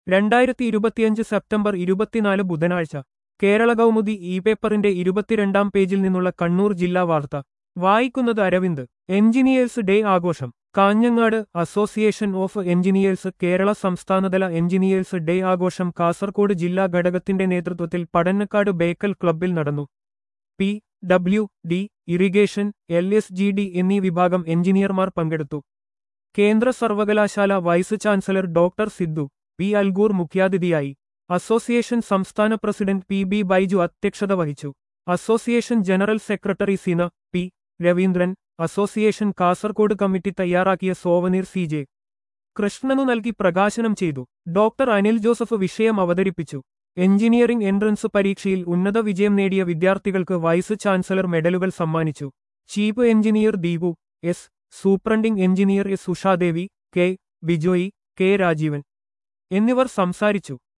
രണ്ടായിരത്തി ഇരുപത്തിയഞ്ച് സെപ്റ്റംബർ ഇരുപത്തിനാല് ബുധനാഴ്ച കേരള കൗമുദി ഇ പേപ്പറിന്റെ ഇരുപത്തിരണ്ടാം പേജിൽ നിന്നുള്ള കണ്ണൂർ ജില്ലാ വാർത്ത വായിക്കുന്നത് അരവിന്ദ് എഞ്ചിനീയേഴ്സ് ഡേ ആഘോഷം Kanhangad association of engineers Kerala സംസ്ഥാനതല എഞ്ചിനീയേഴ്സ് ഡേ ആഘോഷം കാസർകോട് ജില്ലാ ഘടകത്തിന്റെ നേതൃത്വത്തിൽ പടന്നക്കാട് ബേക്കൽ ക്ലബ്ബിൽ നടന്നു P W D irrigation L S G D എന്നീ വിഭാഗം എഞ്ചിനീയർമാർ പങ്കെടുത്തു കേന്ദ്ര സർവകലാശാല vice chancellor doctor Sidhu P Algur മുഖ്യാതിഥിയായി അസോസിയേഷൻ സംസ്ഥാന പ്രസിഡന്റ് പി ബി ബൈജു അധ്യക്ഷത വഹിച്ചു association general secretary Sina P Raveendran association Kasaragod committee തയ്യാറാക്കിയ സോവനീർ സി ജെ കൃഷ്ണനു നൽകി പ്രകാശനം ചെയ്തു ഡോക്ടർ അനിൽ ജോസഫ് വിഷയം അവതരിപ്പിച്ചു എഞ്ചിനീയറിംഗ് എൻട്രൻസ് പരീക്ഷയിൽ ഉന്നത വിജയം നേടിയ വിദ്യാർത്ഥികൾക്ക് വൈസ് ചാൻസലർ മെഡലുകൾ സമ്മാനിച്ചു chief engineer Deepu S superintending engineer S Ushadevi K Bijoy K Rajeevan എന്നിവർ സംസാരിച്ചു